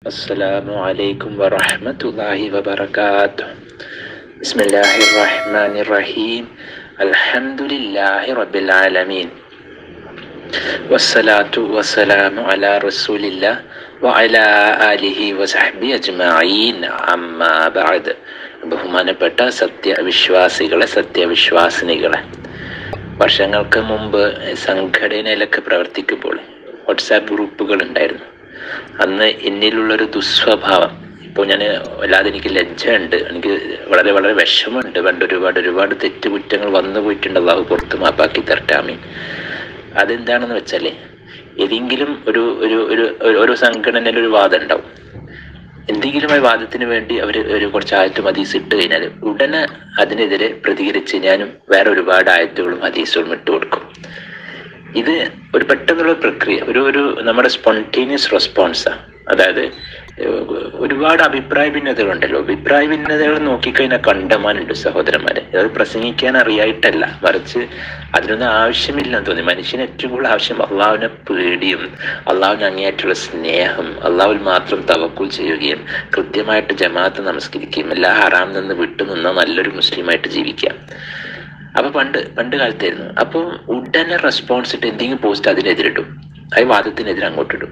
السلام عليكم ورحمة الله وبركاته بسم الله الرحمن الرحيم الحمد لله رب العالمين والصلاة والسلام على رسول الله وعلى آله وصحبه أجمعين أما بعد ബഹുമാനപ്പെട്ട സത്യവിശ്വാസികളെ സത്യവിശ്വാസിനികളെ വർഷങ്ങൾക്ക് മുമ്പ് സംഘടനയിലൊക്കെ പ്രവർത്തിക്കുമ്പോൾ വാട്സാപ്പ് ഗ്രൂപ്പുകൾ ഉണ്ടായിരുന്നു അന്ന് എന്നിലുള്ളൊരു ദുസ്വഭാവം ഇപ്പോൾ ഞാൻ വല്ലാതെ എനിക്ക് ലജ്ജയുണ്ട് എനിക്ക് വളരെ വളരെ വിഷമമുണ്ട് പണ്ട് ഒരുപാട് ഒരുപാട് തെറ്റുകുറ്റങ്ങൾ വന്നു പോയിട്ടുണ്ട് അള്ളാഹു പുറത്ത് മാപ്പാക്കി തരട്ടാമീൻ അതെന്താണെന്ന് വെച്ചാൽ ഏതെങ്കിലും ഒരു ഒരു ഒരു ഒരു- ഒരു സംഘടനയിൽ ഒരു വാദം ഉണ്ടാവും എന്തെങ്കിലും ഒരു വാദത്തിന് വേണ്ടി അവർ ഒരു കുറച്ച് ആയത്തും ഹദീസ് ഇട്ട് കഴിഞ്ഞാൽ ഉടനെ അതിനെതിരെ പ്രതികരിച്ച് ഞാനും വേറെ ഒരുപാട് ആയത്തുകളും ഹദീസുകളും ഇട്ട് കൊടുക്കും ഇത് ഒരു പെട്ടെന്നുള്ള പ്രക്രിയ ഒരു ഒരു നമ്മുടെ സ്പോണ്ടേനിയസ് റെസ്പോൺസാണ് അതായത് ഏഹ്, ഒരുപാട് അഭിപ്രായ ഭിന്നതകളുണ്ടല്ലോ അഭിപ്രായ ഭിന്നതകൾ നോക്കിക്കഴിഞ്ഞാൽ കണ്ടമാനുണ്ട് സഹോദരന്മാരെ അത് പ്രസംഗിക്കാൻ അറിയായിട്ടല്ല മറിച്ച് അതിനൊന്നും ആവശ്യമില്ലെന്ന് തോന്നി മനുഷ്യന് ഏറ്റവും കൂടുതൽ ആവശ്യം അള്ളാഹുവിനെ പേടിയും അള്ളാഹുവിന് അങ്ങേയറ്റുള്ള സ്നേഹം അള്ളാഹുവിൽ മാത്രം തവക്കുൽ ചെയ്യുകയും കൃത്യമായിട്ട് ജമാഅത്ത് നമസ്കരിക്കുകയും എല്ലാ ഹറാം നിന്ന് വിട്ടുനിന്ന നല്ലൊരു മുസ്ലിമായിട്ട് ജീവിക്കുക അപ്പൊ പണ്ട് പണ്ട് കാലത്തായിരുന്നു അപ്പൊ ഉടനെ റെസ്പോൺസ് ഇട്ട് എന്തെങ്കിലും പോസ്റ്റ് അതിനെതിരിടും അത് വാദത്തിനെതിരെ അങ്ങോട്ടിടും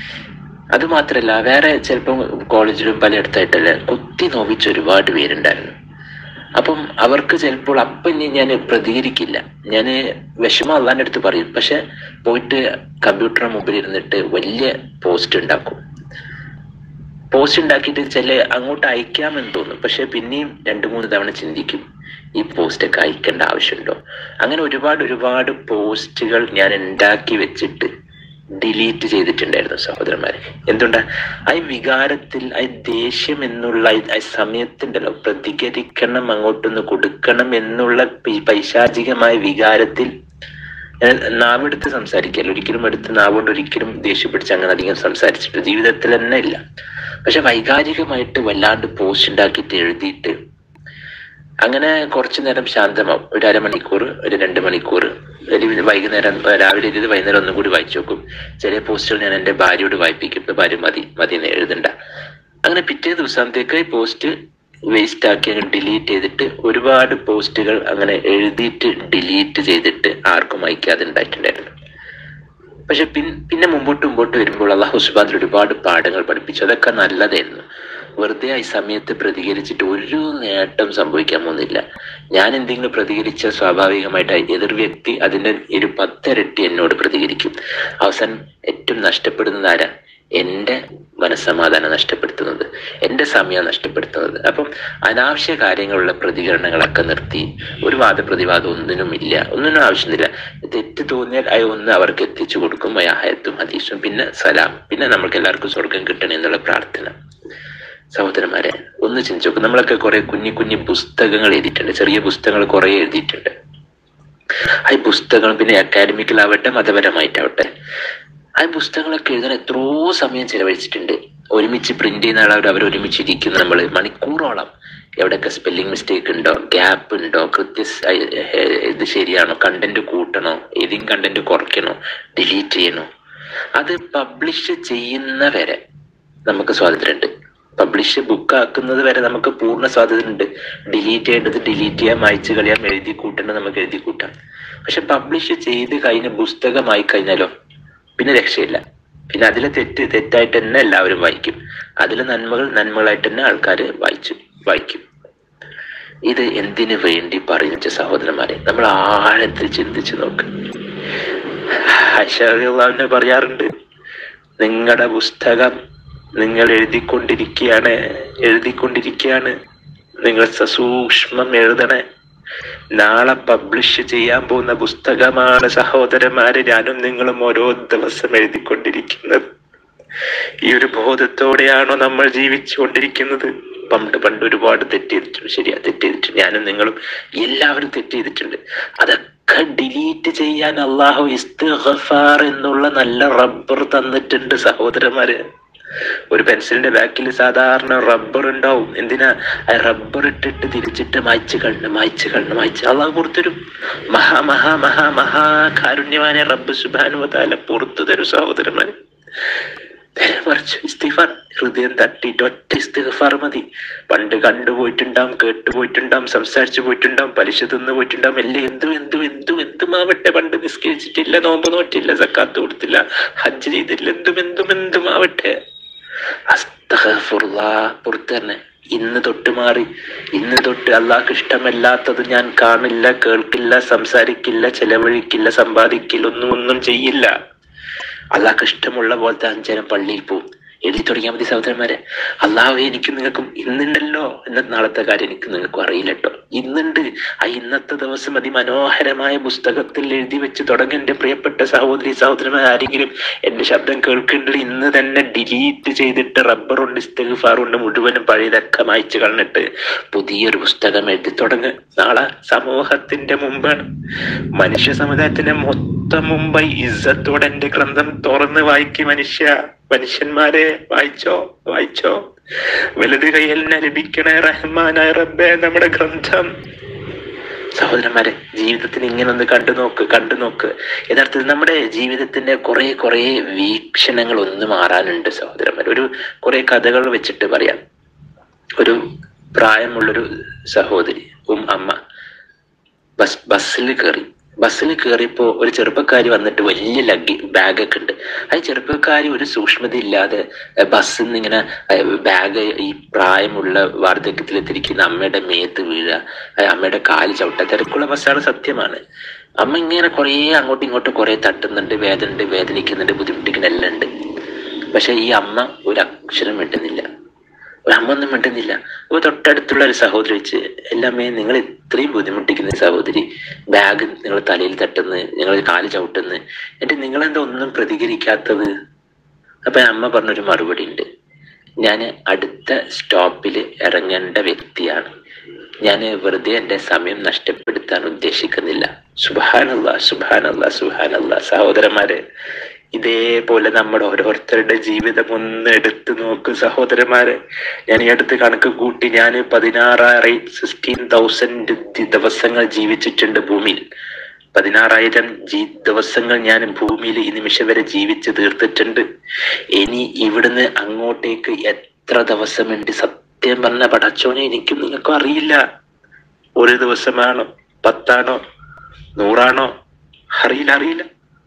അത് മാത്രല്ല വേറെ ചിലപ്പം കോളേജിലും പലയിടത്തായിട്ടല്ല കുത്തി നോവിച്ച ഒരുപാട് പേരുണ്ടായിരുന്നു അപ്പം അവർക്ക് ചിലപ്പോൾ അപ്പം ഇനി ഞാൻ പ്രതികരിക്കില്ല ഞാൻ വിഷമം അള്ളാൻ്റെ അടുത്ത് പറയും പക്ഷെ പോയിട്ട് കമ്പ്യൂട്ടറിന് മുമ്പിൽ ഇരുന്നിട്ട് വലിയ പോസ്റ്റ് ഉണ്ടാക്കും പോസ്റ്റ് ഉണ്ടാക്കിയിട്ട് ചില അങ്ങോട്ട് അയക്കാമെന്ന് തോന്നും പക്ഷെ പിന്നെയും രണ്ട് മൂന്ന് തവണ ചിന്തിക്കും ഈ പോസ്റ്റൊക്കെ അയക്കേണ്ട ആവശ്യമുണ്ടോ അങ്ങനെ ഒരുപാട് ഒരുപാട് പോസ്റ്റുകൾ ഞാൻ ഉണ്ടാക്കി വെച്ചിട്ട് ഡിലീറ്റ് ചെയ്തിട്ടുണ്ടായിരുന്നു സഹോദരന്മാരെ എന്തുകൊണ്ടാ ആ വികാരത്തിൽ ആ ദേഷ്യം എന്നുള്ള ആ- ആ സമയത്തുണ്ടല്ലോ പ്രതികരിക്കണം അങ്ങോട്ടൊന്ന് കൊടുക്കണം എന്നുള്ള പി- പൈശാചികമായ വികാരത്തിൽ ഞാൻ നാവെടുത്ത് സംസാരിക്കല്ല ഒരിക്കലും എടുത്ത് നാവുകൊണ്ട് ഒരിക്കലും ദേഷ്യപ്പിടിച്ച് അങ്ങനെ അധികം സംസാരിച്ചിട്ട് ജീവിതത്തിൽ തന്നെ ഇല്ല പക്ഷെ വൈകാരികമായിട്ട് വല്ലാണ്ട് പോസ്റ്റ് ഉണ്ടാക്കിയിട്ട് എഴുതിയിട്ട് അങ്ങനെ കുറച്ചു നേരം ശാന്തമാവും ഒരു അരമണിക്കൂർ ഒരു രണ്ട് മണിക്കൂർ ഒരു വൈകുന്നേരം രാവിലെ എഴുതി വൈകുന്നേരം ഒന്നും കൂടി വായിച്ചു നോക്കും ചില പോസ്റ്റുകൾ ഞാൻ എൻ്റെ ഭാര്യയോട് വായിപ്പിക്കും ഇപ്പൊ ഭാര്യ മതി മതി എന്ന് എഴുതണ്ട അങ്ങനെ പിറ്റേ ദിവസത്തേക്ക് ഈ പോസ്റ്റ് വേസ്റ്റ് ആക്കി അങ്ങ് ഡിലീറ്റ് ചെയ്തിട്ട് ഒരുപാട് പോസ്റ്റുകൾ അങ്ങനെ എഴുതിയിട്ട് ഡിലീറ്റ് ചെയ്തിട്ട് ആർക്കും അയക്കാതെ ഉണ്ടായിട്ടുണ്ടായിരുന്നു പക്ഷെ പിൻ പിന്നെ മുമ്പോട്ട് മുമ്പോട്ട് വരുമ്പോൾ അള്ളാഹു സുബാദിൽ ഒരുപാട് പാഠങ്ങൾ പഠിപ്പിച്ചു അതൊക്കെ നല്ലതായിരുന്നു വെറുതെ ഈ സമയത്ത് പ്രതികരിച്ചിട്ട് ഒരു നേട്ടം സംഭവിക്കാൻ പോകുന്നില്ല ഞാൻ എന്തെങ്കിലും പ്രതികരിച്ച സ്വാഭാവികമായിട്ട് എതിർ വ്യക്തി അതിന്റെ ഒരു പത്തിരട്ടി എന്നോട് പ്രതികരിക്കും അവസാനം ഏറ്റവും നഷ്ടപ്പെടുന്നത് ആരാ എൻ്റെ മനസ്സമാധാനം നഷ്ടപ്പെടുത്തുന്നത് എൻ്റെ സമയം നഷ്ടപ്പെടുത്തുന്നത് അപ്പം അനാവശ്യ കാര്യങ്ങളുള്ള പ്രതികരണങ്ങളൊക്കെ നിർത്തി ഒരു വാദപ്രതിവാദം ഒന്നിനുമില്ല ഒന്നിനും ആവശ്യമില്ല തെറ്റ് തോന്നിയാൽ അത് ഒന്ന് അവർക്ക് എത്തിച്ചു കൊടുക്കും അയാഹത്തും ഹദീസും പിന്നെ സലാം പിന്നെ നമുക്ക് എല്ലാവർക്കും സ്വർഗം കിട്ടണം എന്നുള്ള പ്രാർത്ഥന സഹോദരന്മാരെ ഒന്ന് ചിന്തിച്ചു നോക്കും നമ്മളൊക്കെ കുറെ കുഞ്ഞു കുഞ്ഞു പുസ്തകങ്ങൾ എഴുതിയിട്ടുണ്ട് ചെറിയ പുസ്തകങ്ങൾ കുറെ എഴുതിയിട്ടുണ്ട് ആ ഈ പുസ്തകങ്ങൾ പിന്നെ അക്കാഡമിക്കലാവട്ടെ മതപരമായിട്ടാവട്ടെ ആ ഈ പുസ്തകങ്ങളൊക്കെ എഴുതാൻ എത്രയോ സമയം ചെലവഴിച്ചിട്ടുണ്ട് ഒരുമിച്ച് പ്രിന്റ് ചെയ്യുന്ന ആളവർ അവർ ഒരുമിച്ച് ഇരിക്കുന്ന നമ്മൾ മണിക്കൂറോളം എവിടെയൊക്കെ സ്പെല്ലിംഗ് മിസ്റ്റേക്ക് ഉണ്ടോ ഗ്യാപ്പ് ഉണ്ടോ കൃത്യ സ- ഏഹ് ഇത് ശരിയാണോ കണ്ടന്റ് കൂട്ടണോ ഏതെങ്കിലും കണ്ടന്റ് കുറയ്ക്കണോ ഡിലീറ്റ് ചെയ്യണോ അത് പബ്ലിഷ് ചെയ്യുന്നവരെ നമുക്ക് സ്വാതന്ത്ര്യമുണ്ട് പബ്ലിഷ് ബുക്ക് ആക്കുന്നത് വരെ നമുക്ക് പൂർണ്ണ സ്വാതന്ത്ര്യമുണ്ട് ഡിലീറ്റ് ചെയ്യേണ്ടത് ഡിലീറ്റ് ചെയ്യാം മായ്ച്ചു കളയാം എഴുതി കൂട്ടേണ്ടത് നമുക്ക് എഴുതി കൂട്ടാം പക്ഷെ പബ്ലിഷ് ചെയ്ത് കഴിഞ്ഞ പുസ്തകമായി കഴിഞ്ഞാലോ പിന്നെ രക്ഷയില്ല പിന്നെ അതിലെ തെറ്റ് തെറ്റായിട്ട് തന്നെ എല്ലാവരും വായിക്കും അതിലെ നന്മകൾ നന്മകളായിട്ട് തന്നെ ആൾക്കാർ വായിച്ചു വായിക്കും ഇത് എന്തിനു വേണ്ടി പറയുന്ന സഹോദരന്മാരെ നമ്മൾ ആഴത്തിൽ ചിന്തിച്ചു നോക്ക് ഐശ്വര്യ പറയാറുണ്ട് നിങ്ങളുടെ പുസ്തകം നിങ്ങൾ എഴുതിക്കൊണ്ടിരിക്കുകയാണ് എഴുതിക്കൊണ്ടിരിക്കുകയാണ് നിങ്ങൾ സസൂക്ഷ്മം എഴുതണേ നാളെ പബ്ലിഷ് ചെയ്യാൻ പോകുന്ന പുസ്തകമാണ് സഹോദരന്മാരെ ഞാനും നിങ്ങളും ഓരോ ദിവസം എഴുതിക്കൊണ്ടിരിക്കുന്നത് ഈ ഒരു ബോധത്തോടെയാണോ നമ്മൾ ജീവിച്ചുകൊണ്ടിരിക്കുന്നത് പണ്ട് പണ്ട് ഒരുപാട് തെറ്റ് ചെയ്തിട്ടുണ്ട് ശരിയാ തെറ്റ് ചെയ്തിട്ടുണ്ട് ഞാനും നിങ്ങളും എല്ലാവരും തെറ്റ് ചെയ്തിട്ടുണ്ട് അതൊക്കെ ഡിലീറ്റ് ചെയ്യാൻ അള്ളാഹു ഇസ്തിഗ്ഫാർ എന്നുള്ള നല്ല റബ്ബർ തന്നിട്ടുണ്ട് സഹോദരന്മാര് ഒരു പെൻസിലിന്റെ ബാക്കിൽ സാധാരണ റബ്ബർ ഉണ്ടാവും എന്തിനാ ആ റബ്ബർ ഇട്ടിട്ട് തിരിച്ചിട്ട് മായ്ച്ച് കണ്ണ് മായ്ച്ച് കണ്ണ് മായ്ച്ച് അള്ളാഹ് പുറത്തരും മഹാ മഹാ മഹാ മഹാ കാരുണ്യവാനെ റബ്ബ് സുബാനുവതാല പുറത്തു തരും സഹോദരന്മാരെ നേരെ മറിച്ച് ഇസ്തിഫാർ ഹൃദയം തട്ടിയിട്ട് ഒറ്റ ഇസ്തിഫാർ മതി പണ്ട് കണ്ടുപോയിട്ടുണ്ടാവും കേട്ടുപോയിട്ടുണ്ടാവും സംസാരിച്ചു പോയിട്ടുണ്ടാവും പലിശ തിന്നു പോയിട്ടുണ്ടാവും എല്ലാം എന്തും എന്തും എന്തും എന്തുമാവട്ടെ പണ്ട് നിസ്കരിച്ചിട്ടില്ല നോമ്പ് നോറ്റില്ല സക്കാത്ത് കൊടുത്തില്ല ഹജ്ജ് ചെയ്തില്ല എന്തും എന്തും എന്തുമാവട്ടെ അസ്തഹഫുറുല്ലാ പുറത്ത് തന്നെ ഇന്ന് തൊട്ട് മാറി ഇന്ന് തൊട്ട് അള്ളാഹ്ക്ക് ഇഷ്ടമല്ലാത്തത് ഞാൻ കാണില്ല കേൾക്കില്ല സംസാരിക്കില്ല ചെലവഴിക്കില്ല സമ്പാദിക്കില്ല ഒന്നും ഒന്നും ചെയ്യില്ല അള്ളാഹ്ക്ക് ഇഷ്ടമുള്ള പോലത്തെ അഞ്ചനം പള്ളിയിൽ പോവും എഴുതി തുടങ്ങിയാൽ മതി സഹോദരന്മാരെ അള്ളാഹു എനിക്കും നിങ്ങൾക്കും ഇന്നുണ്ടല്ലോ എന്ന നാളത്തെ കാര്യം എനിക്ക് നിങ്ങൾക്കും അറിയില്ല കേട്ടോ ഇന്നുണ്ട് ആ ഇന്നത്തെ ദിവസം അതിമനോഹരമായ പുസ്തകത്തിൽ എഴുതി വെച്ച് തുടങ്ങി എൻ്റെ പ്രിയപ്പെട്ട സഹോദരി സഹോദരന്മാർ ആരെങ്കിലും എൻ്റെ ശബ്ദം കേൾക്കുന്നുണ്ട് ഇന്ന് തന്നെ ഡിലീറ്റ് ചെയ്തിട്ട് റബ്ബർ കൊണ്ട് ഇസ്തഗ്ഫാർ കൊണ്ട് മുഴുവനും പഴയതൊക്കെ മായ്ച്ചു കളഞ്ഞിട്ട് പുതിയൊരു പുസ്തകം എഴുതി തുടങ്ങ് നാളെ സമൂഹത്തിന്റെ മുമ്പാണ് മനുഷ്യ സമുദായത്തിന്റെ മൊത്തം മുമ്പായി ഇസ്സത്തോടെ എൻ്റെ ഗ്രന്ഥം തുറന്ന് വായിക്കും മനുഷ്യ മനുഷ്യന്മാരെ വായിച്ചോ വായിച്ചോ വലത് കയ്യിൽ ലഭിക്കണേ റഹ്മാനായ റബ്ബേ നമ്മുടെ ഗ്രന്ഥം സഹോദരന്മാരെ ജീവിതത്തിന് ഇങ്ങനെ ഒന്ന് കണ്ടു നോക്ക് കണ്ടു നോക്ക് യഥാർത്ഥത്തിൽ നമ്മുടെ ജീവിതത്തിന്റെ കുറെ കുറെ വീക്ഷണങ്ങൾ ഒന്ന് മാറാനുണ്ട് സഹോദരന്മാർ ഒരു കുറെ കഥകൾ വെച്ചിട്ട് പറയാം ഒരു പ്രായമുള്ളൊരു സഹോദരി ഉം അമ്മ ബസ് ബസ്സിൽ കയറി ബസ്സിൽ കയറിയപ്പോ ഒരു ചെറുപ്പക്കാരി വന്നിട്ട് വലിയ ലഗ് ബാഗൊക്കെ ഉണ്ട് ആ ചെറുപ്പക്കാരി ഒരു സൂക്ഷ്മത ഇല്ലാതെ അഹ് ബസ്സിൽ നിന്ന് ഇങ്ങനെ അഹ് ബാഗ് ഈ പ്രായമുള്ള വാർദ്ധക്യത്തിലെത്തിരിക്കുന്ന അമ്മയുടെ മേത്ത് വീഴുക അഹ് അമ്മയുടെ കാല് ചവിട്ട തിരക്കുള്ള ബസ്സാണ് സത്യമാണ് അമ്മ ഇങ്ങനെ കുറേ അങ്ങോട്ടും ഇങ്ങോട്ടും കുറേ തട്ടുന്നുണ്ട് വേദനുണ്ട് വേദനിക്കുന്നുണ്ട് ബുദ്ധിമുട്ടിക്കുന്ന എല്ലാം ഉണ്ട് പക്ഷെ ഈ അമ്മ ഒരു അക്ഷരം മിണ്ടുന്നില്ല ഒരു അമ്മ ഒന്നും മിണ്ടുന്നില്ല അപ്പൊ തൊട്ടടുത്തുള്ള ഒരു സഹോദരി വെച്ച് എല്ലാമേ നിങ്ങൾ ഇത്രയും ബുദ്ധിമുട്ടിക്കുന്ന ഈ സഹോദരി ബാഗ് നിങ്ങൾ തലയിൽ തട്ടുന്നു നിങ്ങൾ കാല് ചവിട്ടുന്നു എന്നിട്ട് നിങ്ങളെന്താ ഒന്നും പ്രതികരിക്കാത്തത് അപ്പൊ അമ്മ പറഞ്ഞൊരു മറുപടി ഉണ്ട് ഞാൻ അടുത്ത സ്റ്റോപ്പിൽ ഇറങ്ങേണ്ട വ്യക്തിയാണ് ഞാൻ വെറുതെ എൻ്റെ സമയം നഷ്ടപ്പെടുത്താൻ ഉദ്ദേശിക്കുന്നില്ല സുബാനല്ല സുബാനല്ല സുബാനല്ല സഹോദരന്മാരെ ഇതേപോലെ നമ്മുടെ ഓരോരുത്തരുടെ ജീവിതം ഒന്ന് എടുത്തു നോക്ക് സഹോദരന്മാരെ ഞാൻ ഈ അടുത്ത് കണക്ക് കൂട്ടി ഞാൻ പതിനാറായിരം സിക്സ്റ്റീൻ തൗസൻഡ് ദിവസങ്ങൾ ജീവിച്ചിട്ടുണ്ട് ഭൂമിയിൽ പതിനാറായിരം ജീ ദിവസങ്ങൾ ഞാൻ ഭൂമിയിൽ ഈ നിമിഷം വരെ ജീവിച്ച് തീർത്തിട്ടുണ്ട് ഇനി ഇവിടുന്ന് അങ്ങോട്ടേക്ക് എത്ര ദിവസമുണ്ട് സത്യം പറഞ്ഞ പടച്ചോനെ എനിക്കും നിങ്ങൾക്കും അറിയില്ല ഒരു ദിവസമാണോ പത്താണോ നൂറാണോ അറിയില്ല അറിയില്ല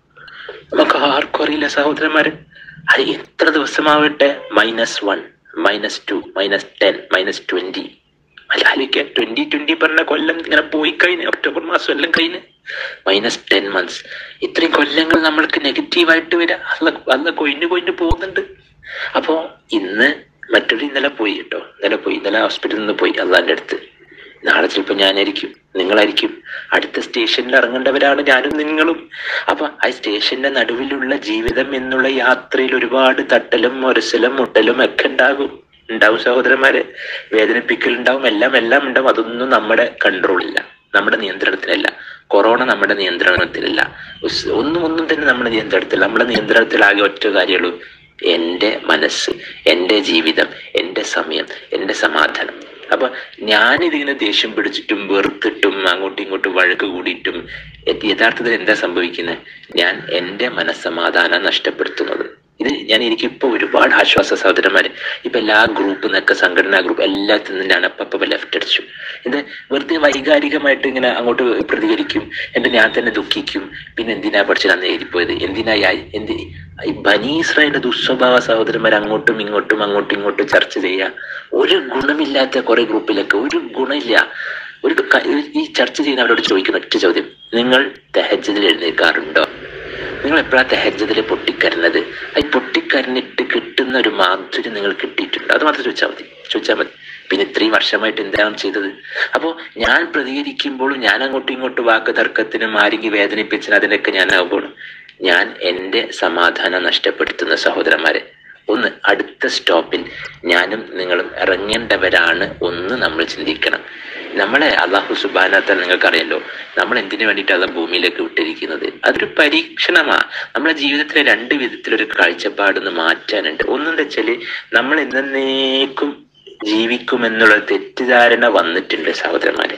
നമുക്ക് ആർക്കും അറിയില്ല സഹോദരന്മാര് അത് എത്ര ദിവസമാവട്ടെ minus one minus two minus ten minus twenty അല്ലാലിക്ക ട്വന്റി ട്വന്റി പറഞ്ഞ കൊല്ലം ഇങ്ങനെ പോയി കഴിഞ്ഞ് ഒക്ടോബർ മാസം എല്ലാം കഴിഞ്ഞ് മൈനസ് ടെൻ മന്ത്സ് ഇത്രയും കൊല്ലങ്ങൾ നമ്മൾക്ക് നെഗറ്റീവായിട്ട് വരാം അല്ല അല്ല കൊയിന് കൊയിന് പോകുന്നുണ്ട് അപ്പോ ഇന്ന് മറ്റൊരു ഇന്നലെ പോയി കേട്ടോ ഇന്നലെ പോയി ഇന്നലെ ഹോസ്പിറ്റലിൽ നിന്ന് പോയി അള്ളാന്റെ അടുത്ത് നാളെ ചിലപ്പോൾ ഞാനായിരിക്കും നിങ്ങളായിരിക്കും അടുത്ത സ്റ്റേഷനിൽ ഇറങ്ങേണ്ടവരാണ് ഞാനും നിങ്ങളും അപ്പൊ ആ സ്റ്റേഷന്റെ നടുവിലുള്ള ജീവിതം എന്നുള്ള യാത്രയിൽ ഒരുപാട് തട്ടലും ഒരസലും മുട്ടലും ഒക്കെ ഉണ്ടാകും ഉണ്ടാവും സഹോദരന്മാരെ വേദനിപ്പിക്കലുണ്ടാവും എല്ലാം എല്ലാം ഉണ്ടാവും അതൊന്നും നമ്മുടെ കൺട്രോളില്ല നമ്മുടെ നിയന്ത്രണത്തിലല്ല കൊറോണ നമ്മുടെ നിയന്ത്രണത്തിലല്ല ഉസ്- ഒന്നും ഒന്നും തന്നെ നമ്മുടെ നിയന്ത്രണത്തില്ല നമ്മുടെ നിയന്ത്രണത്തിലാകെ ഒറ്റ കാര്യമുള്ളൂ എൻ്റെ മനസ്സ് എൻ്റെ ജീവിതം എൻ്റെ സമയം എൻ്റെ സമാധാനം അപ്പൊ ഞാനിതിങ്ങനെ ദേഷ്യം പിടിച്ചിട്ടും വെറുത്തിട്ടും അങ്ങോട്ടും ഇങ്ങോട്ടും വഴക്ക് കൂടിയിട്ടും യ- യഥാർത്ഥത്തിൽ എന്താ സംഭവിക്കുന്നത് ഞാൻ എൻ്റെ മനസ്സമാധാനം നഷ്ടപ്പെടുത്തുന്നത് ഇത് ഞാൻ എനിക്കിപ്പോ ഒരുപാട് ആശ്വാസ സഹോദരന്മാര് ഇപ്പൊ എല്ലാ ഗ്രൂപ്പിൽ നിന്നൊക്കെ സംഘടനാ ഗ്രൂപ്പ് എല്ലാത്തിൽ നിന്നാണ് അപ്പൊ ലെഫ്റ്റ് അടിച്ചു ഇത് വെറുതെ വൈകാരികമായിട്ട് ഇങ്ങനെ അങ്ങോട്ട് പ്രതികരിക്കും എന്നിട്ട് ഞാൻ തന്നെ ദുഃഖിക്കും പിന്നെ എന്തിനാ പഠിച്ചത് അന്ന് എഴുതിപ്പോയത് എന്തിനാ ഈ- എന്തി ഈ ബനീസ്രയുടെ ദുസ്വഭാവ സഹോദരന്മാർ അങ്ങോട്ടും ഇങ്ങോട്ടും അങ്ങോട്ടും ഇങ്ങോട്ടും ചർച്ച ചെയ്യാ ഒരു ഗുണമില്ലാത്ത കുറെ ഗ്രൂപ്പിലൊക്കെ ഒരു ഗുണമില്ല ഒരു ക- ഈ ചർച്ച ചെയ്യുന്ന അവരോട് ചോദിക്കുന്ന ഒറ്റ ചോദ്യം നിങ്ങൾ തെഹജതിൽ എഴുന്നേൽക്കാറുണ്ടോ നിങ്ങൾ എപ്പോഴാ തെഹജതിൽ പൊട്ടിക്കരഞ്ഞത് ഈ പൊട്ടിക്കരഞ്ഞിട്ട് കിട്ടുന്ന ഒരു മാധുര്യം നിങ്ങൾ കിട്ടിയിട്ടുണ്ടോ അത് മാത്രം ചോദിച്ചാൽ മതി ചോദിച്ചാൽ മതി പിന്നെ ഇത്രയും വർഷമായിട്ട് എന്താണ് ചെയ്തത് അപ്പോൾ ഞാൻ പ്രതികരിക്കുമ്പോഴും ഞാൻ അങ്ങോട്ടും ഇങ്ങോട്ടും വാക്ക് തർക്കത്തിനും ആരെങ്കിലും വേദനിപ്പിച്ചതിന് അതിനൊക്കെ ഞാൻ ആവുമ്പോൾ ഞാൻ എൻ്റെ സമാധാനം നഷ്ടപ്പെടുത്തുന്ന സഹോദരന്മാരെ ഒന്ന് അടുത്ത സ്റ്റോപ്പിൽ ഞാനും നിങ്ങളും ഇറങ്ങേണ്ടവരാണ് ഒന്ന് നമ്മൾ ചിന്തിക്കണം നമ്മളെ അള്ളാഹു സുബാനത്ത നിങ്ങൾക്കറിയാലോ നമ്മൾ എന്തിനു വേണ്ടിയിട്ടാണ് ഭൂമിയിലേക്ക് വിട്ടിരിക്കുന്നത് അതൊരു പരീക്ഷണമാ നമ്മളെ ജീവിതത്തിലെ രണ്ട് വിധത്തിലൊരു കാഴ്ചപ്പാടെന്ന് മാറ്റാനുണ്ട് ഒന്നെന്താ വെച്ചാല് നമ്മൾ എന്നേക്കും ജീവിക്കുമെന്നുള്ള തെറ്റിദ്ധാരണ വന്നിട്ടുണ്ട് സഹോദരന്മാരെ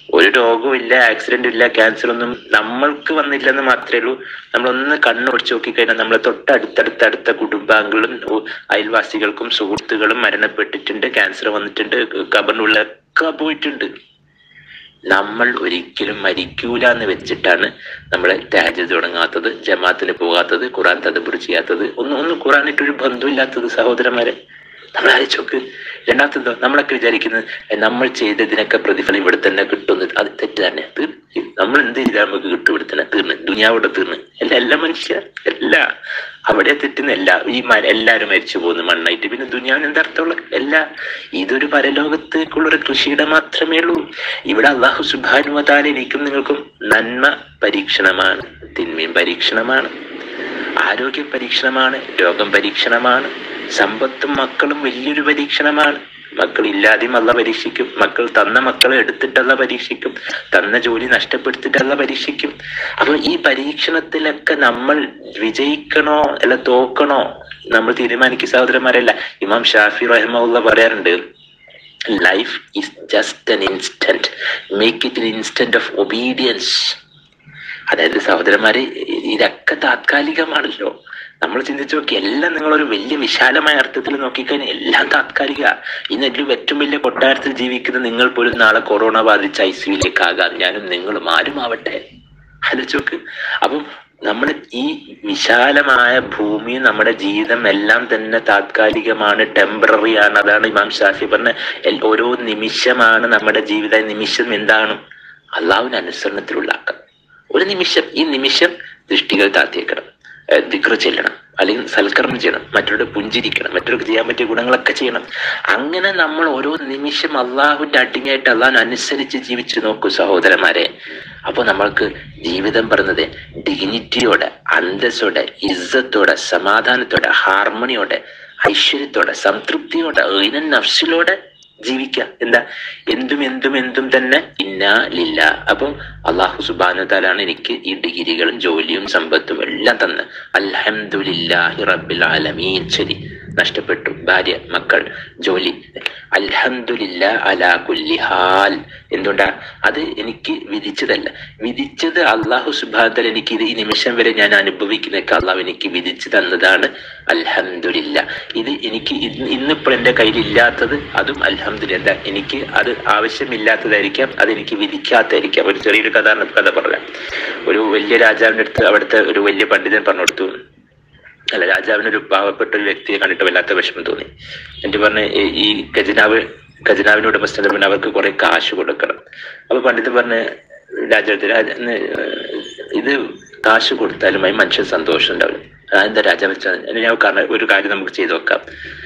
ഒരു രോഗവും ഇല്ല ആക്സിഡന്റും ഇല്ല ക്യാൻസർ ഒന്നും നമ്മൾക്ക് വന്നില്ലെന്ന് മാത്രമേ ഉള്ളൂ നമ്മളൊന്ന് കണ്ണു പിടിച്ച് നോക്കിക്കഴിഞ്ഞാൽ നമ്മളെ തൊട്ടടുത്തടുത്തടുത്ത കുടുംബാംഗങ്ങളും ഉ- അയൽവാസികൾക്കും സുഹൃത്തുക്കളും മരണപ്പെട്ടിട്ടുണ്ട് ക്യാൻസർ വന്നിട്ടുണ്ട് കബറിനുള്ളൊക്കെ പോയിട്ടുണ്ട് നമ്മൾ ഒരിക്കലും മരിക്കൂല എന്ന് വെച്ചിട്ടാണ് നമ്മൾ താജ് തുടങ്ങാത്തത് ജമാത്തിന് പോകാത്തത് ഖുറാൻ തദബുർ ചെയ്യാത്തത് ഒന്നും ഒന്നും ഖുറാനായിട്ടൊരു ബന്ധമില്ലാത്തത് സഹോദരന്മാരെ നമ്മൾ ആലോചിച്ചോക്ക് രണ്ടാമത്തെന്തോ നമ്മളൊക്കെ വിചാരിക്കുന്നത് "ഏ, നമ്മൾ ചെയ്തതിനൊക്കെ പ്രതിഫലം ഇവിടെ തന്നെ കിട്ടുന്നു അത് തെറ്റ് തന്നെ തീർ നമ്മൾ എന്ത് ചെയ്താൽ നമുക്ക് കിട്ടും ഇവിടെ തന്നെ തീർന്ന് ദുനിയാവിടെ തീർന്ന് അല്ല എല്ലാ മനുഷ്യർ എല്ലാ അവിടെ തെറ്റുന്നല്ല ഈ മ- എല്ലാരും മരിച്ചു പോകുന്നു മണ്ണായിട്ട് പിന്നെ ദുനിയാവിന് എന്താ അർത്ഥമുള്ള എല്ലാ ഇതൊരു പരലോകത്തേക്കുള്ള ഒരു കൃഷിയുടെ മാത്രമേ ഉള്ളൂ ഇവിടെ അള്ളാഹു സുബാനുവതാല എനിക്കും നിങ്ങൾക്കും നന്മ പരീക്ഷണമാണ് തിന്മയും പരീക്ഷണമാണ് ആരോഗ്യം പരീക്ഷണമാണ് രോഗം പരീക്ഷണമാണ് സമ്പത്തും മക്കളും വലിയൊരു പരീക്ഷണമാണ് മക്കൾ ഇല്ലാതെയും അല്ല പരീക്ഷിക്കും മക്കൾ തന്ന മക്കളെ എടുത്തിട്ടല്ല പരീക്ഷിക്കും തന്ന ജോലി നഷ്ടപ്പെടുത്തിട്ടല്ല പരീക്ഷിക്കും അപ്പൊ ഈ പരീക്ഷണത്തിലൊക്കെ നമ്മൾ വിജയിക്കണോ അല്ല തോക്കണോ നമ്മൾ തീരുമാനിക്കുന്ന സഹോദരന്മാരല്ല ഇമാം ഷാഫി റഹ്മുള്ള പറയാറുണ്ട് life is just an instant make it an instant of obedience അതായത് സഹോദരന്മാരെ ഇതൊക്കെ താത്കാലികമാണല്ലോ നമ്മൾ ചിന്തിച്ചു നോക്കി എല്ലാം നിങ്ങളൊരു വലിയ വിശാലമായ അർത്ഥത്തിൽ നോക്കിക്കഴിഞ്ഞാൽ എല്ലാം താത്കാലിക ഇന്ന് ഏറ്റവും ഏറ്റവും വലിയ കൊട്ടാരത്തിൽ ജീവിക്കുന്ന നിങ്ങൾ പോലും നാളെ കൊറോണ ബാധിച്ച് ഐ സിയിലേക്ക് ആകാം ഞാനും നിങ്ങളും ആരും ആവട്ടെ ആലോചിച്ചോക്ക് അപ്പം നമ്മൾ ഈ വിശാലമായ ഭൂമി നമ്മുടെ ജീവിതം എല്ലാം തന്നെ താത്കാലികമാണ് ടെമ്പററി ആണ് അതാണ് ഇമാം ഷാഫി പറഞ്ഞ എൽ- ഓരോ നിമിഷമാണ് നമ്മുടെ ജീവിത നിമിഷം എന്താണ് അള്ളാഹുവിന് അനുസരണത്തിലുള്ള ആക്കം ഒരു നിമിഷം ഈ നിമിഷം ദൃഷ്ടികൾ താത്തിയേക്കണം ദിക്ർ ചെല്ലണം അല്ലെങ്കിൽ സൽക്കർമ്മം ചെയ്യണം മറ്റുള്ളവരുടെ പുഞ്ചിരിക്കണം മറ്റുള്ളവർക്ക് ചെയ്യാൻ പറ്റിയ ഗുണങ്ങളൊക്കെ ചെയ്യണം അങ്ങനെ നമ്മൾ ഓരോ നിമിഷം അള്ളാഹുവിന്റെ അടിമയായിട്ട് അള്ളാഹിനെ അനുസരിച്ച് ജീവിച്ചു നോക്കൂ സഹോദരന്മാരെ അപ്പൊ നമ്മൾക്ക് ജീവിതം പറഞ്ഞത് ഡിഗ്നിറ്റിയോടെ അന്തസ്സോടെ ഇസ്സത്തോടെ സമാധാനത്തോടെ ഹാർമണിയോടെ ഐശ്വര്യത്തോടെ സംതൃപ്തിയോടെ ഈനൻ നഫ്സിലോടെ ജീവിക്കുക എന്താ എന്തും എന്തും എന്തും തന്നെ ഇന്നാ ലില്ല അപ്പം അള്ളാഹു സുബാന താലാണ് എനിക്ക് ഈ ഡിഗ്രികളും ജോലിയും സമ്പത്തും എല്ലാം തന്ന് അൽഹംദുലില്ലാഹി റബ്ബിൽ ആലമീൻ ശരി നഷ്ടപ്പെട്ടു ഭാര്യ മക്കൾ ജോലി അൽഹംദുലില്ല അലാ കുല്ലി ഹാൽ എന്തുകൊണ്ടാ അത് എനിക്ക് വിധിച്ചതല്ല വിധിച്ചത് അള്ളാഹു സുബാന്തൽ എനിക്ക് ഇത് ഈ നിമിഷം വരെ ഞാൻ അനുഭവിക്കുന്നൊക്കെ അള്ളാഹു എനിക്ക് വിധിച്ചു തന്നതാണ് അൽഹംദുലില്ല ഇത് എനിക്ക് ഇന്ന് ഇന്നിപ്പോൾ എൻ്റെ കയ്യിൽ ഇല്ലാത്തത് അതും അൽഹംദുലില്ല എന്താ എനിക്ക് അത് ആവശ്യമില്ലാത്തതായിരിക്കാം അത് എനിക്ക് വിധിക്കാത്തതായിരിക്കാം ഒരു ചെറിയൊരു കഥ കഥ പറയാം ഒരു വലിയ രാജാവിൻ്റെ അടുത്ത് അവിടുത്തെ ഒരു വലിയ പണ്ഡിതൻ പറഞ്ഞു കൊടുത്തു അല്ല രാജാവിന് ഒരു പാവപ്പെട്ട ഒരു വ്യക്തിയെ കണ്ടിട്ട് വല്ലാത്ത വിഷമം തോന്നി എന്നിട്ട് പറഞ്ഞ് ഈ- ഈ ഖജനാവ് ഖജനാവിന്റെ ഉടമസ്ഥന് പിന്നെ അവർക്ക് കുറെ കാശ് കൊടുക്കണം അപ്പൊ പണ്ഡിതൻ പറഞ്ഞ് രാജാവ് രാജ ഇന്ന് ഇത് കാശ് കൊടുത്താലും അതിന് മനുഷ്യൻ സന്തോഷം ഉണ്ടാവില്ല അതെന്താ രാജാവ് വെച്ചാൽ ഞാൻ കാരണം ഒരു കാര്യം നമുക്ക് ചെയ്തു നോക്കാം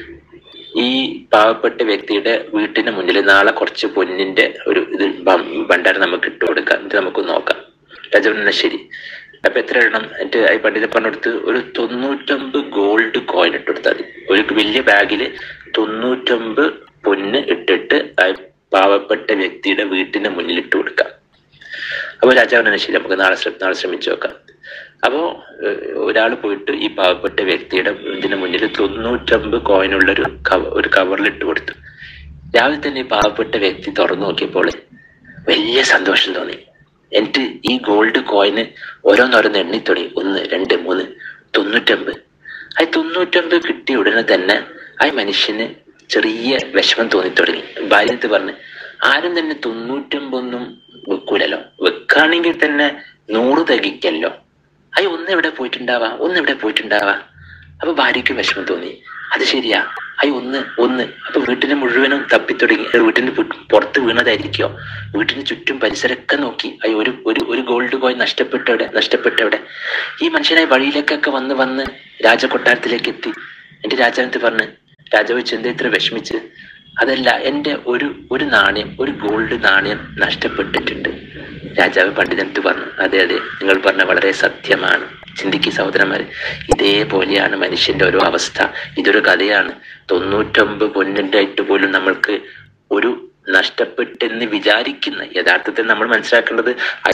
ഈ പാവപ്പെട്ട വ്യക്തിയുടെ വീട്ടിന് മുന്നിൽ നാളെ കുറച്ച് പൊന്നിന്റെ ഒരു ഇത് ബം- ഭണ്ഡാരം നമുക്ക് ഇട്ട് കൊടുക്കാം എന്നിട്ട് നമുക്ക് നോക്കാം രാജാവിന് ശരി അപ്പൊ എത്ര ഇടണം എന്നിട്ട് ഈ പണ്ഡിതൻ പറഞ്ഞെടുത്ത് ഒരു തൊണ്ണൂറ്റൊമ്പത് ഗോൾഡ് കോയിൻ ഇട്ട് കൊടുത്താൽ മതി ഒരു വലിയ ബാഗിൽ തൊണ്ണൂറ്റൊമ്പത് പൊന്ന് ഇട്ടിട്ട് ആ പാവപ്പെട്ട വ്യക്തിയുടെ വീട്ടിന് മുന്നിൽ ഇട്ട് കൊടുക്കാം അപ്പൊ രാജാവിനെ ശരി നമുക്ക് നാളെ ശ്രമ നാളെ ശ്രമിച്ചു നോക്കാം അപ്പോ ഒരാൾ പോയിട്ട് ഈ പാവപ്പെട്ട വ്യക്തിയുടെ ഇതിന് മുന്നിൽ തൊണ്ണൂറ്റൊമ്പത് കോയിനുള്ള ഒരു കവ ഒരു കവറിൽ ഇട്ട് കൊടുത്തു രാവിലെ തന്നെ ഈ പാവപ്പെട്ട വ്യക്തി തുറന്നു നോക്കിയപ്പോൾ വലിയ സന്തോഷം തോന്നി എന്നിട്ട് ഈ ഗോൾഡ് കോയിന് ഓരോന്നോരോന്ന് എണ്ണി തുടങ്ങി ഒന്ന് രണ്ട് മൂന്ന് തൊണ്ണൂറ്റൊമ്പത് ആ തൊണ്ണൂറ്റൊമ്പത് കിട്ടിയ ഉടനെ തന്നെ ആ മനുഷ്യന് ചെറിയ വിഷമം തോന്നി തുടങ്ങി ഭാര്യത്ത് പറഞ്ഞ് ആരും തന്നെ തൊണ്ണൂറ്റൊമ്പതൊന്നും വെക്കൂലല്ലോ വെക്കാണെങ്കിൽ തന്നെ നൂറ് തികയ്ക്കല്ലോ അയ്യ ഒന്ന് എവിടെ പോയിട്ടുണ്ടാവാ ഒന്ന് എവിടെ പോയിട്ടുണ്ടാവാ അപ്പൊ ഭാര്യയ്ക്ക് വിഷമം തോന്നി അത് ശരിയാ അയ്യ ഒന്ന് ഒന്ന് അപ്പൊ വീട്ടിന് മുഴുവനും തപ്പിത്തുടങ്ങി ഏ, വീട്ടിന് പു- പുറത്ത് വീണതായിരിക്കോ വീട്ടിന് ചുറ്റും പരിസരമൊക്കെ നോക്കി അയ്യോ ഒരു ഒരു ഒരു ഗോൾഡ് കോയിൻ നഷ്ടപ്പെട്ടവിടെ നഷ്ടപ്പെട്ടവിടെ ഈ മനുഷ്യനായി വഴിയിലേക്കൊക്കെ വന്ന് വന്ന് രാജകൊട്ടാരത്തിലേക്ക് എത്തി എന്റെ രാജാവിനത്ത് പറഞ്ഞ് രാജാവ് ചെന്ത ഇത്ര വിഷമിച്ച് അതല്ല എന്റെ ഒരു ഒരു നാണയം ഒരു ഗോൾഡ് നാണയം നഷ്ടപ്പെട്ടിട്ടുണ്ട് രാജാവ് പണ്ഡിതനത്ത് പറഞ്ഞു അതെ അതെ നിങ്ങൾ പറഞ്ഞ വളരെ സത്യമാണ് ചിന്തിക്ക് സഹോദരന്മാരെ ഇതേപോലെയാണ് മനുഷ്യന്റെ ഓരോ അവസ്ഥ ഇതൊരു കഥയാണ് തൊണ്ണൂറ്റൊമ്പത് പൊന്നിണ്ടായിട്ട് പോലും നമ്മൾക്ക് ഒരു നഷ്ടപ്പെട്ടെന്ന് വിചാരിക്കുന്ന യഥാർത്ഥത്തിൽ നമ്മൾ മനസ്സിലാക്കേണ്ടത് അത്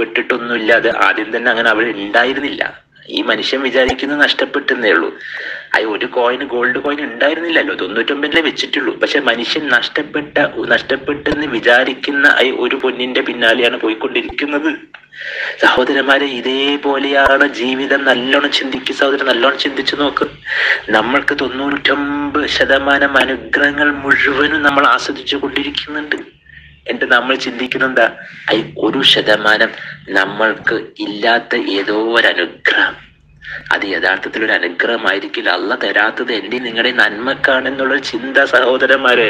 നഷ്ടപ്പെട്ടിട്ടൊന്നുമില്ല അത് ആദ്യം തന്നെ അങ്ങനെ അവിടെ ഉണ്ടായിരുന്നില്ല ഈ മനുഷ്യൻ വിചാരിക്കുന്നത് നഷ്ടപ്പെട്ടെന്നേ ഉള്ളൂ അത് ഒരു കോയിൻ ഗോൾഡ് കോയിൻ ഉണ്ടായിരുന്നില്ലല്ലോ തൊണ്ണൂറ്റൊമ്പതിലെ വെച്ചിട്ടുള്ളൂ പക്ഷെ മനുഷ്യൻ നഷ്ടപ്പെട്ട നഷ്ടപ്പെട്ടെന്ന് വിചാരിക്കുന്ന ആ ഒരു പൊന്നിന്റെ പിന്നാലെയാണ് പോയിക്കൊണ്ടിരിക്കുന്നത് സഹോദരന്മാരെ ഇതേപോലെയാണ് ജീവിതം നല്ലോണം ചിന്തിക്കുക സഹോദരൻ നല്ലോണം ചിന്തിച്ചു നോക്ക് നമ്മൾക്ക് തൊണ്ണൂറ്റൊമ്പത് ശതമാനം അനുഗ്രഹങ്ങൾ മുഴുവനും നമ്മൾ ആസ്വദിച്ചു കൊണ്ടിരിക്കുന്നുണ്ട് എന്നിട്ട് നമ്മൾ ചിന്തിക്കുന്ന എന്താ ഐ ഒരു ശതമാനം നമ്മൾക്ക് ഇല്ലാത്ത ഏതോ ഒരു അനുഗ്രഹം അത് യഥാർത്ഥത്തിൽ ഒരു അനുഗ്രഹമായിരിക്കില്ല അല്ല തരാത്തത് എന്റെ നിങ്ങളുടെ നന്മക്കാണെന്നുള്ള ചിന്ത സഹോദരന്മാരെ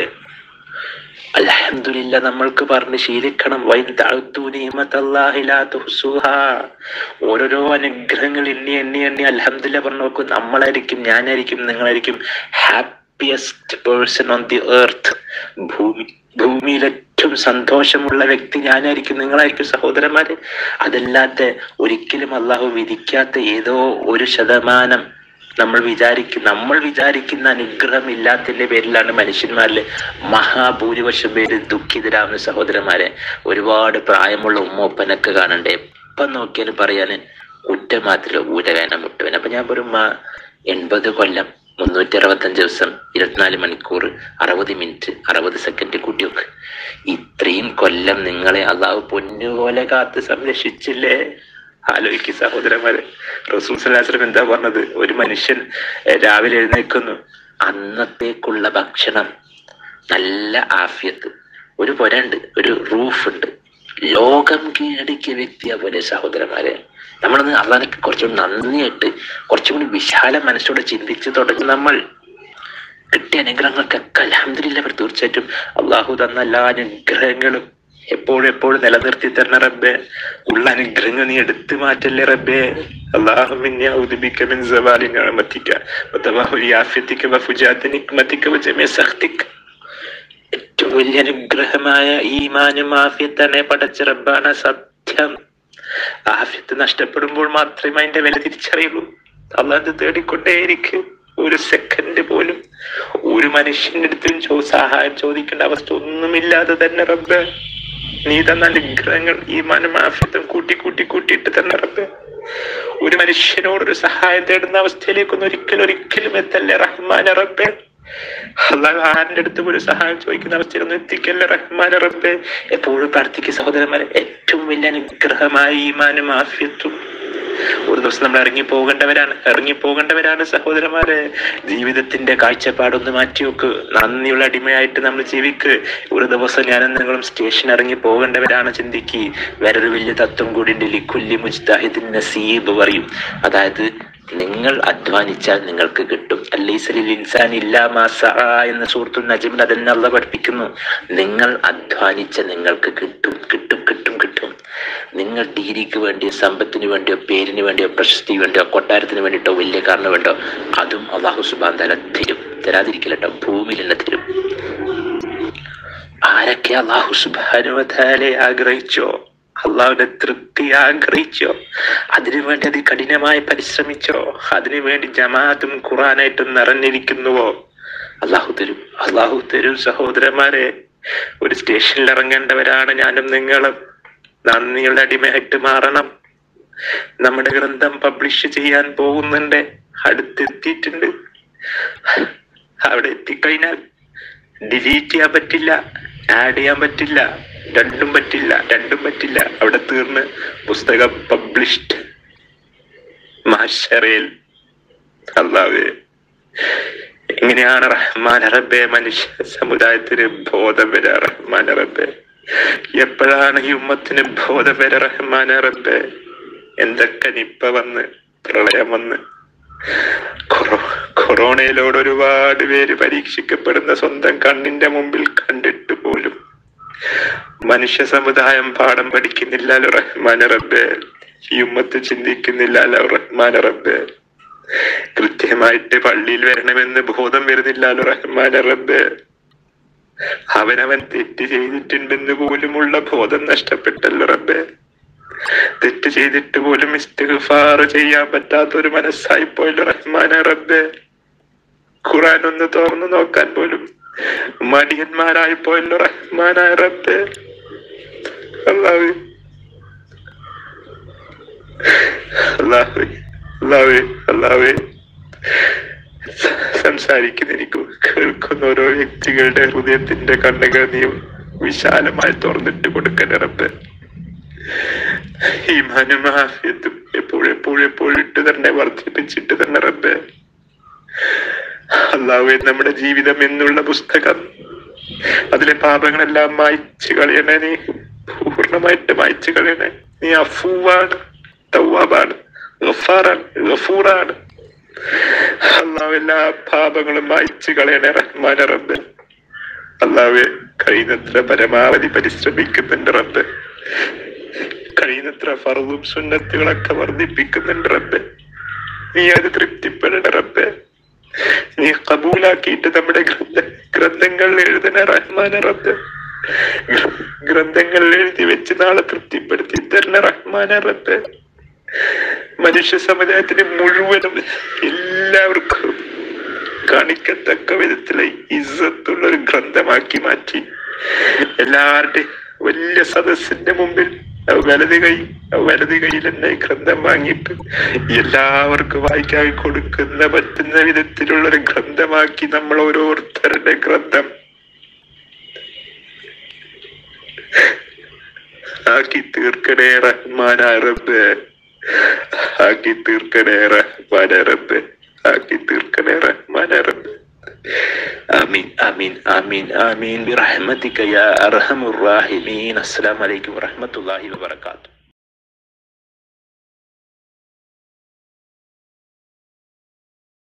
അൽഹംദുലില്ല നമ്മൾക്ക് പറഞ്ഞ് ശീലിക്കണം വൈൻ താഴ്ത്തു നിയമത്തല്ലാഹിലാത്തുഹുസുഹാ ഓരോരോ അനുഗ്രഹങ്ങൾ എണ്ണി എണ്ണി എണ്ണി അൽഹംദുലില്ല പറഞ്ഞു നോക്കൂ നമ്മളായിരിക്കും ഞാനായിരിക്കും നിങ്ങളായിരിക്കും happiest person on the earth ഭൂമി ഭൂമിയിൽ ഏറ്റവും സന്തോഷമുള്ള വ്യക്തി ഞാനായിരിക്കും നിങ്ങളായിരിക്കും സഹോദരന്മാര് അതല്ലാത്ത ഒരിക്കലും അള്ളാഹു വിധിക്കാത്ത ഏതോ ഒരു ശതമാനം നമ്മൾ വിചാരിക്കും നമ്മൾ വിചാരിക്കുന്ന അനുഗ്രഹം ഇല്ലാത്തതിന്റെ പേരിലാണ് മനുഷ്യന്മാരിൽ മഹാഭൂരിപക്ഷം പേര് ദുഃഖിതരാകുന്ന സഹോദരന്മാരെ ഒരുപാട് പ്രായമുള്ള ഉമ്മൊപ്പനൊക്കെ കാണണ്ടേ എപ്പം നോക്കിയാലും പറയാന് കുറ്റം മാത്രമല്ല ഊരവേന മുട്ടുവേന അപ്പൊ ഞാൻ പറയും "ഉമ്മ, എൺപത് കൊല്ലം മുന്നൂറ്റി അറുപത്തഞ്ച് ദിവസം ഇരുപത്തിനാല് മണിക്കൂർ അറുപത് മിനിറ്റ് അറുപത് സെക്കൻഡ് കൂട്ടിയൊക്കെ ഇത്രയും കൊല്ലം നിങ്ങളെ അള്ളാഹു പൊന്നുപോലെ കാത്ത് സംരക്ഷിച്ചില്ലേ ആലോചിക്ക് സഹോദരന്മാരെ റസൂൽ സലാസ്ലം എന്താ പറഞ്ഞത് ഒരു മനുഷ്യൻ എഹ്, രാവിലെ എഴുന്നേൽക്കുന്നു അന്നത്തേക്കുള്ള ഭക്ഷണം നല്ല ആഫിയത്ത് ഒരു പുരണ്ട് ഒരു റൂഫ് ഉണ്ട് ലോകം കീഴടക്കിയ വ്യക്തിയെ പോലെ സഹോദരന്മാരെ നമ്മളൊന്ന് അള്ളാനക്ക് കുറച്ചുകൂടി നന്ദിയായിട്ട് കുറച്ചും കൂടി വിശാല മനസ്സോടെ ചിന്തിച്ച് തുടങ്ങി നമ്മൾ കിട്ടിയ അനുഗ്രഹങ്ങൾക്കൊക്കെ അലഹമില്ല അവർ തീർച്ചയായിട്ടും അള്ളാഹു തന്ന എല്ലാ അനുഗ്രഹങ്ങളും എപ്പോഴും എപ്പോഴും നിലനിർത്തി തരണ റബ്ബെ ഉള്ള അനുഗ്രഹങ്ങൾ നീ എടുത്തു മാറ്റല്ലേ റബ്ബെ അള്ളാഹു മിന്നെ ഔദുബിക മിൻ സവാലി നിഅമതിക വതവാഹുൽ യാഫിതിക വഫുജാതി നിക്മതിക വജമീ സഖ്തിക ഏറ്റവും വലിയ അനുഗ്രഹമായ ഈമാനും ആഫിയത്തനെ പടച്ച റബ്ബാണ് സത്യം ആഫിയത്ത് നഷ്ടപ്പെടുമ്പോൾ മാത്രമേ അതിന്റെ വില തിരിച്ചറിയുള്ളൂ അള്ളാഹ് തേടിക്കൊണ്ടേയിരിക്കും ഒരു സെക്കൻഡ് പോലും ഒരു മനുഷ്യന്റെ അടുത്തും ചോ സഹായം ചോദിക്കേണ്ട അവസ്ഥ ഒന്നുമില്ലാതെ തന്നെ റബ്ബ് നീ തന്ന അനുഗ്രഹങ്ങൾ ഈ മനമാഫ്യത്വം കൂട്ടി കൂട്ടി കൂട്ടിയിട്ട് തന്നെ റബ്ബ് ഒരു മനുഷ്യനോട് ഒരു സഹായം തേടുന്ന അവസ്ഥയിലേക്കൊന്നും ഒരിക്കലും ഒരിക്കലും എത്തല്ലേ റഹ്മാൻ റബ്ബെ അള്ളാഹ് ആരുടെ അടുത്തും ഒരു സഹായം ചോദിക്കുന്ന അവസ്ഥയിലൊന്നും എത്തിക്കല്ലേ റഹ്മാൻ റബ്ബെ എപ്പോഴും പ്രാർത്ഥിക്കുക സഹോദരന്മാരെ ഏറ്റവും വലിയ അനുഗ്രഹമായ ഈമാനും ആഫ്യത്വം ഒരു ദിവസം നമ്മൾ ഇറങ്ങി പോകേണ്ടവരാണ് ഇറങ്ങി പോകേണ്ടവരാണ് സഹോദരന്മാരെ ജീവിതത്തിന്റെ കാഴ്ചപ്പാടൊന്ന് മാറ്റി വെക്ക് നന്ദിയുള്ള അടിമയായിട്ട് നമ്മൾ ജീവിക്ക് ഒരു ദിവസം ഞാനും നിങ്ങളും സ്റ്റേഷൻ ഇറങ്ങി പോകേണ്ടവരാണ് ചിന്തിക്ക് വേറൊരു വലിയ തത്വം കൂടി ഉണ്ട് ലിഖുല്ലി മുജ്താഹിദിൻ നസീബ് പറയും അതായത് നിങ്ങൾ അധ്വാനിച്ചാൽ നിങ്ങൾക്ക് കിട്ടും അല്ലീസലിൽ ഇൻസാൻ ഇല്ലാ മാസ എന്ന സുഹൃത്തു നജിമിൽ അതെന്നെ അള്ള പഠിപ്പിക്കുന്നു നിങ്ങൾ അധ്വാനിച്ച നിങ്ങൾക്ക് കിട്ടും കിട്ടും കിട്ടും കിട്ടും നിങ്ങൾ ഡിഗ്രിക്ക് വേണ്ടിയോ സമ്പത്തിന് വേണ്ടിയോ പേരിന് വേണ്ടിയോ പ്രശസ്തിക്ക് വേണ്ടിയോ കൊട്ടാരത്തിന് വേണ്ടിയിട്ടോ വലിയ കാറിന് വേണ്ടോ അതും അള്ളാഹു സുബാൻ തല തരും തരാതിരിക്കില്ല കേട്ടോ ഭൂമിയിൽ തന്നെ തരും ആരൊക്കെ അള്ളാഹു സുബാനുവതാലെ ആഗ്രഹിച്ചോ അള്ളാഹുവിന്റെ തൃപ്തി ആഗ്രഹിച്ചോ അതിനുവേണ്ടി അത് കഠിനമായി പരിശ്രമിച്ചോ അതിനുവേണ്ടി ജമാഅത്തും ഖുറാനായിട്ടും നിറഞ്ഞിരിക്കുന്നുവോ അള്ളാഹു തരും അള്ളാഹു തരും സഹോദരന്മാരെ ഒരു സ്റ്റേഷനിൽ ഇറങ്ങേണ്ടവരാണ് ഞാനും നിങ്ങളും നന്ദിയുള്ള അടിമയായിട്ട് മാറണം നമ്മുടെ ഗ്രന്ഥം പബ്ലിഷ് ചെയ്യാൻ പോകുന്നുണ്ട് അടുത്തെത്തിയിട്ടുണ്ട് അവിടെ എത്തിക്കഴിഞ്ഞാൽ ഡിലീറ്റ് ചെയ്യാൻ പറ്റില്ല ആഡ് ചെയ്യാൻ പറ്റില്ല രണ്ടും പറ്റില്ല രണ്ടും പറ്റില്ല അവിടെ തീർന്ന് പുസ്തകം പബ്ലിഷ്ഡ് മാഷറയിൽ അള്ളാവേ എങ്ങനെയാണ് റഹ്മാൻ അറബെ മനുഷ്യ സമുദായത്തിന് ബോധം വരാ റഹ്മാൻ അറബെ എപ്പോഴാണ് ഈ ഉമ്മത്തിന് ബോധം വരാ റഹ്മാൻ അറബെ എന്തൊക്കെ നിപ്പ വന്ന് പ്രളയം വന്ന് കൊറോ കൊറോണയിലോട് ഒരുപാട് പേര് പരീക്ഷിക്കപ്പെടുന്ന സ്വന്തം കണ്ണിന്റെ മുമ്പിൽ കണ്ടിട്ട് പോലും മനുഷ്യ സമുദായം പാഠം പഠിക്കുന്നില്ലല്ലോ റഹ്മാൻ റബ്ബെ ഈ ഉമ്മത്ത് ചിന്തിക്കുന്നില്ലല്ലോ റഹ്മാൻ റബ്ബെ കൃത്യമായിട്ട് പള്ളിയിൽ വരണമെന്ന് ബോധം വരുന്നില്ലല്ലോ റഹ്മാൻ റബ്ബെ അവനവൻ തെറ്റ് ചെയ്തിട്ടുണ്ടെന്ന് പോലുമുള്ള ബോധം നഷ്ടപ്പെട്ടല്ലോ റബ്ബെ തെറ്റ് ചെയ്തിട്ട് പോലും ഇസ്തിഗ്ഫാർ ചെയ്യാൻ പറ്റാത്ത ഒരു മനസ്സായി പോയല്ലോ റഹ്മാൻ റബ്ബെ ഖുറാൻ ഒന്ന് തുറന്നു നോക്കാൻ പോലും മടിയന്മാരായി പോയല്ലോ റഹ്മാനായ റബ്ബെ അല്ലാഹു അല്ലാഹു അല്ലാഹു അല്ലാഹു സംസാരിക്കുന്ന എനിക്ക് കേൾക്കുന്ന ഓരോ വ്യക്തികളുടെ ഹൃദയത്തിന്റെ കണ്ണുകൾ നീ വിശാലമായി തുറന്നിട്ട് കൊടുക്കണ റബ്ബ് ഈമാനും ആഫിയത്തും എപ്പോഴും എപ്പോഴും എപ്പോഴും ഇട്ട് തന്നെ വർദ്ധിപ്പിച്ചിട്ട് തന്നെ റബ്ബ് അള്ളാഹുവെ നമ്മുടെ ജീവിതം എന്നുള്ള പുസ്തകം അതിലെ പാപങ്ങളെല്ലാം മായ്ച്ചു കളയണേ നീ പൂർണ്ണമായിട്ട് മായ്ച്ചു കളയണേ നീ അഫൂവാണ് തവ്വാബാണ് ഗഫാറാണ് ഗഫൂറാണ് അള്ളാഹു എല്ലാ പാപങ്ങളും മായ്ച്ചു കളയണേ റഹ്മാൻ റബ്ബ് അള്ളാഹുവെ കഴിയുന്നത്ര പരമാവധി പരിശ്രമിക്കുന്നുണ്ട് റബ്ബ് കഴിയുന്നത്ര ഫറും സുന്നത്തുകളൊക്കെ വർദ്ധിപ്പിക്കുന്നുണ്ട് റബ്ബ് നീ അത് തൃപ്തിപ്പെടണ റബ്ബ് നീ കബൂലാക്കിയിട്ട് നമ്മുടെ ഗ്രന്ഥ ഗ്രന്ഥങ്ങൾ എഴുതണ റഹ്മാന റബ്ബ് ഗ്ര- ഗ്രന്ഥങ്ങൾ എഴുതി വെച്ച് നാളെ തൃപ്തിപ്പെടുത്തി തരണ റഹ്മാന റബ്ബ് മനുഷ്യ സമുദായത്തിന് മുഴുവനും എല്ലാവർക്കും കാണിക്കത്തക്ക വിധത്തിലെ ഇസ്സത്തുള്ള ഒരു ഗ്രന്ഥമാക്കി മാറ്റി എല്ലാവരുടെയും വലിയ സദസ്സിന്റെ മുമ്പിൽ വലത് കൈ വലത് കൈയിൽ തന്നെ ഈ ഗ്രന്ഥം വാങ്ങിയിട്ട് എല്ലാവർക്കും വായിക്കാൻ കൊടുക്കുന്ന പറ്റുന്ന വിധത്തിലുള്ള ഒരു ഗ്രന്ഥമാക്കി നമ്മൾ ഓരോരുത്തരുടെ ഗ്രന്ഥം ആക്കി തീർക്കണേ റഹ്മാൻ റബ്ബ് ആക്കി തീർക്കണേ റഹ്മാൻ റബ്ബ് ആക്കി തീർക്കണേ റഹ്മാൻ റബ്ബ് آمين آمين آمين آمين برحمتك يا أرحم الراحمين السلام عليكم ورحمة الله وبركاته